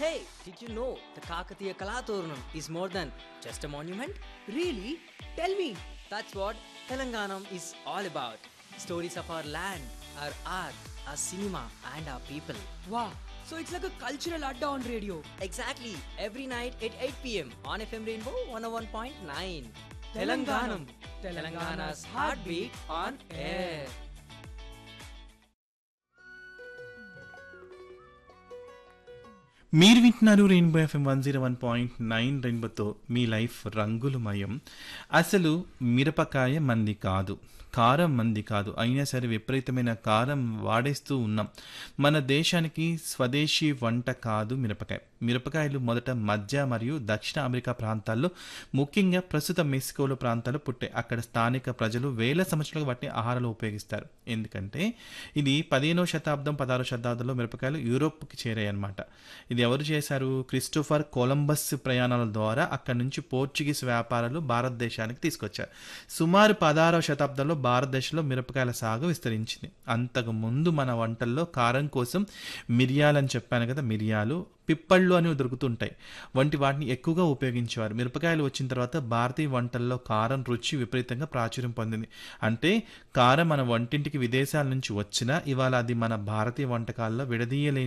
Hey, did you know the Kakatiya Kalaturnam is more than just a monument? Really? Tell me. That's what Telanganam is all about. Stories of our land, our art, our cinema, and our people. Wow. So it's like a cultural adda on radio. Exactly, every night at 8 pm on FM Rainbow 101.9. Telanganam. Telangana's heartbeat on air. మీరు వింటున్నారు rainbow FM one zero one point nine రెయిన్బోతో మీ life రంగులమయం అసలు మిరపకాయ మంది కాదు కారం మంది కాదు అయినా సరే విపరీతమైన కారం వాడేస్తూ ఉన్నాం మన దేశానికి స్వదేశీ వంట కాదు మిరపకాయ మిరపకాయలు మొదట మధ్య మరియు దక్షిణ అమెరికా ప్రాంతాల్లో ముఖ్యంగా ప్రస్తుత మెక్సికోలో ప్రాంతాల్లో పుట్టాయి అక్కడ స్థానిక ప్రజలు వేల సంవత్సరాలుగా వాటిని ఆహారంలో ఉపయోగిస్తారు ఎందుకంటే ఇది పదిహేనవ శతాబ్దం పదహారవ శతాబ్దంలో మిరపకాయలు యూరోప్కి చేరాయి అన్నమాట ఇది ఎవరు చేశారు క్రిస్టోఫర్ కొలంబస్ ప్రయాణాల ద్వారా అక్కడి నుంచి పోర్చుగీస్ వ్యాపారాలు భారతదేశానికి తీసుకొచ్చారు సుమారు పదహారవ శతాబ్దంలో భారతదేశంలో మిరపకాయల సాగు విస్తరించింది అంతకు ముందు మన వంటల్లో కారం కోసం మిరియాలని చెప్పాను కదా మిరియాలు పిప్పళ్ళు అనేవి దొరుకుతుంటాయి వంటి వాటిని ఎక్కువగా ఉపయోగించేవారు మిరపకాయలు వచ్చిన తర్వాత భారతీయ వంటల్లో కారం రుచి విపరీతంగా ప్రాచుర్యం పొందింది అంటే కారం మన వంటింటికి విదేశాల నుంచి వచ్చినా ఇవాళ అది మన భారతీయ వంటకాల్లో విడదీయలేని